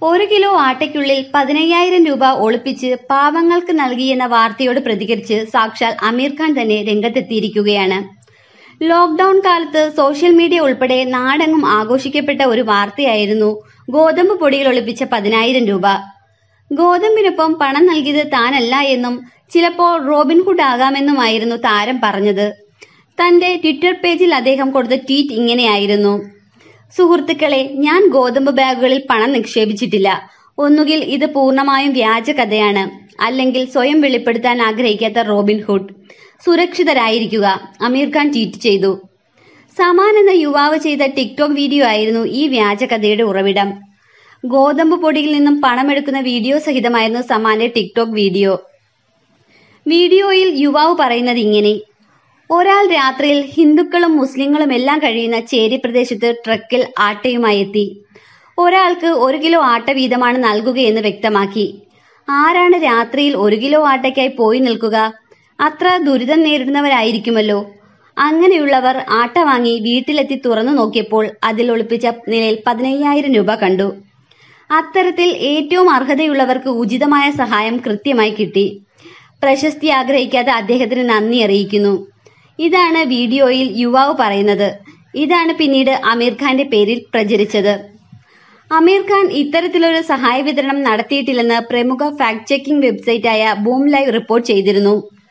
ഒരു കിലോ ആട്ടയ്ക്കുള്ളിൽ പതിനയ്യായിരം രൂപ ഒളിപ്പിച്ച് പാവങ്ങൾക്ക് നൽകിയെന്ന വാർത്തയോട് പ്രതികരിച്ച് സാക്ഷാൽ അമീർ ഖാൻ തന്നെ രംഗത്തെത്തിയിരിക്കുകയാണ് ലോക്ക്ഡൌൺ കാലത്ത് സോഷ്യൽ മീഡിയ ഉൾപ്പെടെ നാടെങ്ങും ആഘോഷിക്കപ്പെട്ട ഒരു വാർത്തയായിരുന്നു ഗോതമ്പ് പൊടിയിൽ ഒളിപ്പിച്ച പതിനായിരം രൂപ ഗോതമ്പിനൊപ്പം പണം നൽകിയത് താനല്ല എന്നും ചിലപ്പോൾ റോബിൻഹുഡ് ആകാമെന്നുമായിരുന്നു താരം പറഞ്ഞത് തന്റെ ട്വിറ്റർ പേജിൽ അദ്ദേഹം കൊടുത്ത ട്വീറ്റ് ഇങ്ങനെയായിരുന്നു സുഹൃത്തുക്കളെ ഞാൻ ഗോതമ്പ് ബാഗുകളിൽ പണം നിക്ഷേപിച്ചിട്ടില്ല ഒന്നുകിൽ ഇത് പൂർണ്ണമായും വ്യാജ കഥയാണ് അല്ലെങ്കിൽ സ്വയം വെളിപ്പെടുത്താൻ ആഗ്രഹിക്കാത്ത റോബിൻഹുഡ് സുരക്ഷിതരായിരിക്കുക അമീർ ഖാൻ ട്വീറ്റ് ചെയ്തു സമാൻ എന്ന യുവാവ് ചെയ്ത ടിക്ടോക്ക് വീഡിയോ ആയിരുന്നു ഈ വ്യാജ കഥയുടെ ഉറവിടം ഗോതമ്പ് പൊടിയിൽ നിന്നും പണമെടുക്കുന്ന വീഡിയോ സഹിതമായിരുന്നു സമാന്റെ ടിക്ടോക്ക് വീഡിയോ വീഡിയോയിൽ യുവാവ് പറയുന്നത് ഇങ്ങനെ ഒരാൾ രാത്രിയിൽ ഹിന്ദുക്കളും മുസ്ലിങ്ങളും എല്ലാം കഴിയുന്ന ചേരി പ്രദേശത്ത് ട്രക്കിൽ ആട്ടയുമായി എത്തി ഒരാൾക്ക് ഒരു കിലോ ആട്ട വീതമാണ് നൽകുകയെന്ന് വ്യക്തമാക്കി ആരാണ് രാത്രിയിൽ ഒരു കിലോ ആട്ടയ്ക്കായി പോയി നിൽക്കുക അത്ര ദുരിതം നേരിടുന്നവരായിരിക്കുമല്ലോ അങ്ങനെയുള്ളവർ ആട്ട വാങ്ങി വീട്ടിലെത്തി തുറന്നു നോക്കിയപ്പോൾ അതിൽ ഒളിപ്പിച്ച നിലയിൽ പതിനയ്യായിരം രൂപ കണ്ടു അത്തരത്തിൽ ഏറ്റവും അർഹതയുള്ളവർക്ക് ഉചിതമായ സഹായം കൃത്യമായി കിട്ടി പ്രശസ്തി ആഗ്രഹിക്കാതെ അദ്ദേഹത്തിന് നന്ദി അറിയിക്കുന്നു ഇതാണ് വീഡിയോയിൽ യുവാവ് പറയുന്നത് ഇതാണ് പിന്നീട് അമീർ ഖാന്റെ പേരിൽ പ്രചരിച്ചത് അമീർ ഖാൻ ഇത്തരത്തിലൊരു സഹായ വിതരണം നടത്തിയിട്ടില്ലെന്ന് പ്രമുഖ ഫാക്ട് ചെക്കിംഗ് വെബ്സൈറ്റായ ബൂം ലൈവ് റിപ്പോർട്ട് ചെയ്തിരുന്നു